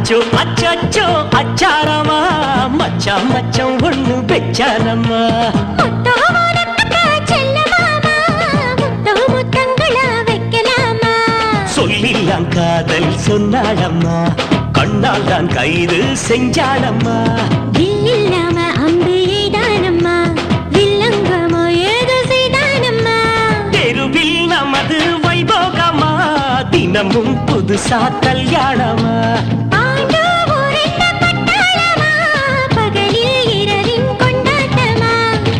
அச்சோ அச்சோ அச்சாரமா மச்சான் மச்சம் ஒண்ணு பெச்சாரம்மா முத்தோ முனக்கா செல்லமாமா முத்தோ முத்தங்களா வைக்கலாமா சொல்லில்லாம் காதல் சொன்னாளம்மா கண்ணால் தான் கைது செஞ்சாளம்மா இல்லாம அம்பு எய்தானம்மா வில்லங்கமோ ஏதோ செய்தானம்மா தெருவில் நமது வைபோகமா தினமும் புதுசா கல்யாணமா ஆண்டோ ஊரென்ன பட்டாளமா பகலில் இரவின் கொண்டாட்டமா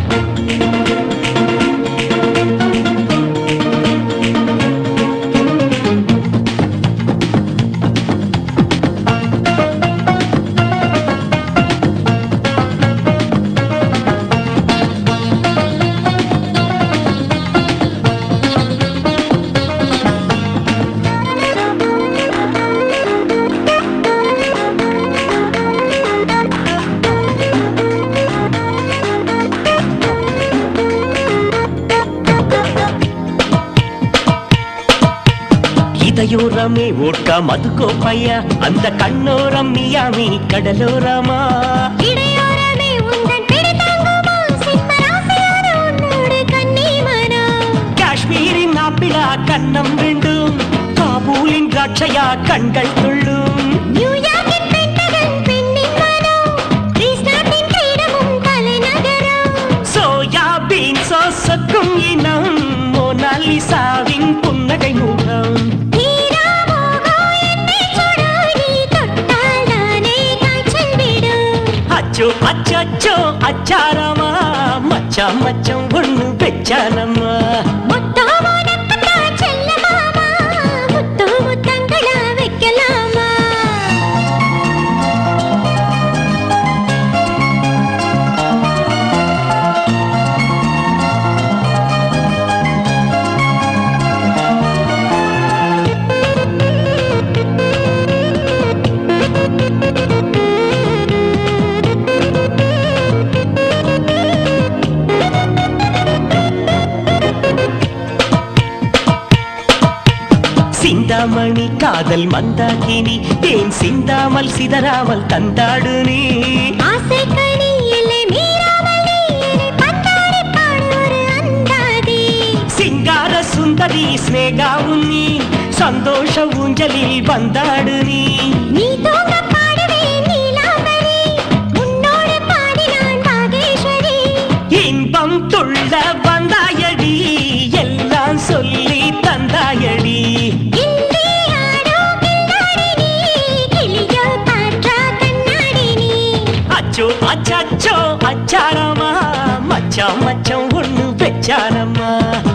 இதயோரமே ஓட்டா மதுக்கோ பையா அந்த கண்ணோரம் மியாமி கடலோரமா இடையோரமே உந்தன் பிடித்தாங்குமா சிம்மராசியான உன்னோடு கன்னிமனா காஷ்மீரின் ஆப்பிளா கண்ணம் வேண்டும் காபூலின் திராட்சையா கண்கள் துள்ளும் நியூயார்க்கின் பென்டகன் பெண்ணின் மனம் கிரீஸ் நாட்டின் கிரீடமும் தலைநகரம் சோயா பீன்ஸோ சொக்கும் இனம் மோனாலிசாவின் புன்னகை முகம் தீரா மோகம் என்னை சுடு நீ தொட்டால் நானே காய்ச்சல் விடும் அச்சோ அச்சோ அச்சாரமா மச்சான் மச்சம் ஒண்ணு பெச்சாரம்மா முத்தோ முனக்கா செல்லமாமா முத்தோ முத்தங்களா வைக்கலாமா சிந்தாமணி காதல் மந்தாகினி தேன் சிந்தாமல் சிதறாமல் தந்தாடு நீ ஆசை கனி இல்லை மீறாமல் நீ என்னை பந்தாடி பாடு ஒரு அந்தாதி சிங்கார சுந்தரி ஸ்னேகா உன்னி சந்தோஷ ஊஞ்சலில் வந்தாடு நீ நீ தூங்க பாடுவே நீலாம்பரி உன்னோடு பாடினான் நாகேஸ்வரி இன்பம் துள்ள வந்தாயடி எல்லாம் சொல்லி தந்தாயடி இந்தியாடோ கில்லாடி நீ கிளியோ காற்றா கண்ணாடி நீ அச்சோ அச்சோ அச்சாரமா மச்சான் மச்சம் ஒண்ணு பெச்சாரம்மா